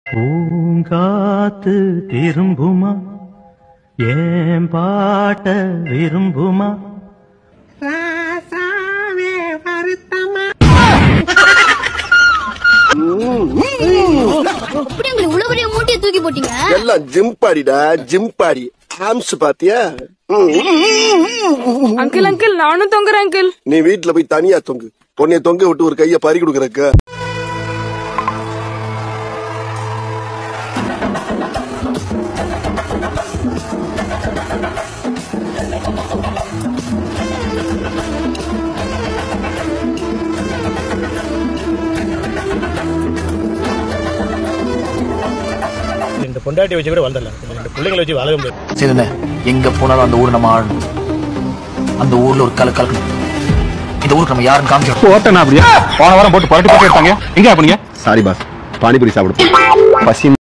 பூங்காத்து திரும்புமா ஏன் பாட்ட விரும்புமா எப்படி உங்களுக்கு இவ்வளவு பெரிய மூட்டையை தூக்கி போட்டீங்க எல்லாம் ஜிம் பாடிடா ஜிம் பாடி ஆம்ஸ் பாத்தியா அங்கிள் அங்கிள் நானும் தொங்குறேன் அங்கிள் நீ வீட்டுல போய் தனியா தொங்கு உன்னைய தொங்க விட்டு ஒரு கைய பறி கொடுக்கறக்க ரெண்டு பொண்டாட்டி வச்சு கூட வளர்ந்தல ரெண்டு பிள்ளைங்களை வச்சு வாழவே முடியாது சரிண்ணே எங்க போனாலும் அந்த ஊர் நம்ம ஆளணும் அந்த ஊர்ல ஒரு கல கலக்கணும் இந்த ஊருக்கு நம்ம யாரும் காமிக்கணும் போட்டேன் அப்படியே போன வாரம் போட்டு புரட்டி போட்டு எடுத்தாங்க எங்க பண்ணீங்க சாரி பாஸ் பானிபூரி சாப்பிடு பசி